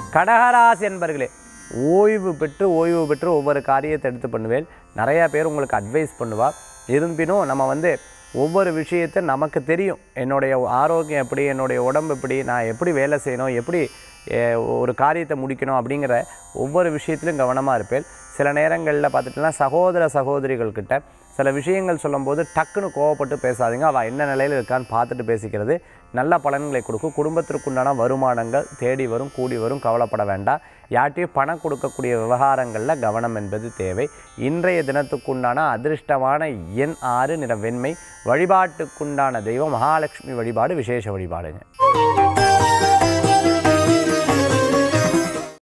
கடகராசி என்பர்களே ஓய்வு பெற்று ஓய்வு பெற்று ஒவ்வொரு காரியத்தை எடுத்து பண்ணுவேன் நிறையா பேர் உங்களுக்கு அட்வைஸ் பண்ணுவா இருப்பினும் நம்ம வந்து ஒவ்வொரு விஷயத்தை நமக்கு தெரியும் என்னுடைய ஆரோக்கியம் எப்படி என்னுடைய உடம்பு எப்படி நான் எப்படி வேலை செய்யணும் எப்படி அஹ், ஒரு காரியத்தை முடிக்கணும் அப்படிங்கிற ஒவ்வொரு விஷயத்திலும் கவனமாக இருப்பேன் சில நேரங்களில் பார்த்துட்டுனா சகோதர சகோதரிகள்கிட்ட சில விஷயங்கள் சொல்லும்போது டக்குன்னு கோவப்பட்டு பேசாதீங்க அவள் என்ன நிலையில் இருக்கான்னு பார்த்துட்டு பேசிக்கிறது நல்ல பலன்களை கொடுக்கும் குடும்பத்திற்குண்டான வருமானங்கள் தேடி வரும் கூடி வரும் கவலைப்பட வேண்டாம் யார்ட்டையும் பணம் கொடுக்கக்கூடிய விவகாரங்களில் கவனம் என்பது தேவை இன்றைய தினத்துக்குண்டான அதிர்ஷ்டமான எண் ஆறு நிற வெண்மை வழிபாட்டுக்குண்டான தெய்வம் மகாலட்சுமி வழிபாடு விசேஷ வழிபாடுங்க